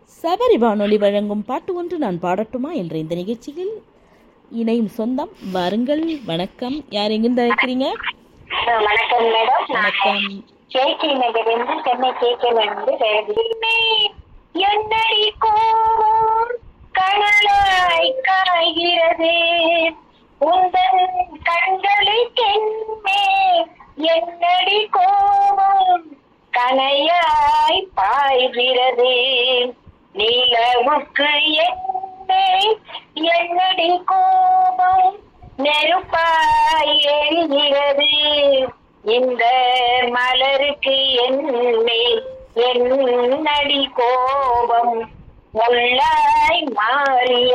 சபரி வானொலி வழங்கும் பாட்டு ஒன்று நான் பாடட்டுமா என்ற இந்த நிகழ்ச்சியில் இணையும் சொந்தம் வாருங்கள் வணக்கம் யார் எங்கிருந்து அழைக்கிறீங்க வணக்கம் மேடம் வணக்கம் கேகே நகரிலிருந்து சென்னை கேகே இருந்து எழுதுகிறேன் என்னடி கோபம் கனலாய் காய்கிறது உந்தன் கண்களுக்கென்னே என்னடி கோபம் கனையாய் பாய்கிறது நிலவுக்கு என்னே என்னடி கோபம் நெருப்பாய் எரிகிறது இந்த மலருக்கு என்னை என்னடி கோபம் முள்ளாய் மாறிய